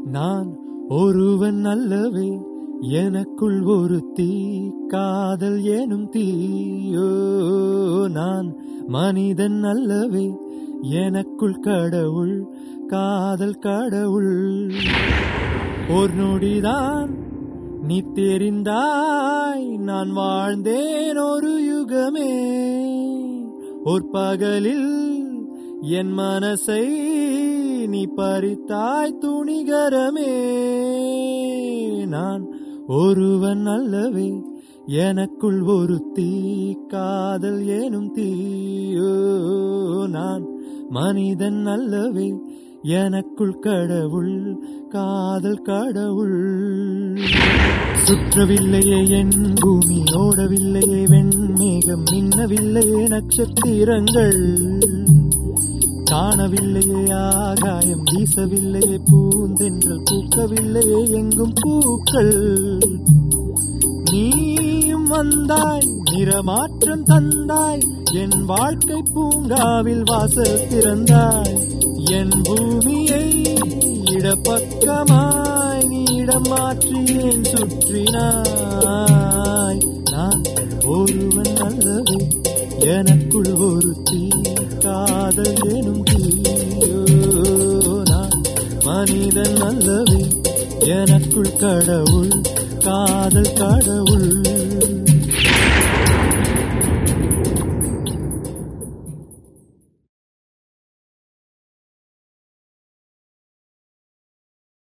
நான் ஒருவன் அல்லவே எனக்குள் ஒரு தீ காதல் எனும் தீயோ நான் மனிதன் அல்லவே எனக்குள் கடவுள் காதல் கடவுள் ஒரு நொடிதான் நீ தெரிந்தாய் நான் வாழ்ந்தேன் ஒரு யுகமே ஒரு பகலில் என் மனசை நீ பறித்தாய் துணிகரமே நான் ஒருவன் அல்லவே எனக்குள் ஒரு தீ காதல் எனும் தீயோ நான் மனிதன் அல்லவே எனக்குள் கடவுள் காதல் கடவுள் சுற்றவில்லையே என் பூமி ஓடவில்லையே வெண்மேகம் மின்னவில்லையே நட்சத்திரங்கள் காணவில்லையே ஆகாயம் வீசவில்லையே பூந்தென்றல் பூக்கவில்லையே எங்கும் பூக்கள் நீயும் வந்தாய் நிறமாற்றம் தந்தாய் என் வாழ்க்கை பூங்காவில் வாசல் திறந்தாய் என் பூமியை இடப்பக்கமாய் நீ இடம் மாற்றி ஏன் சுற்றினாய் நான் ஒருவன் அல்லவே எனக்குள் ஒரு தீ காதல் எனும் தீயோ நான் மனிதன் அல்லவே எனக்குள் கடவுள் காதல் கடவுள்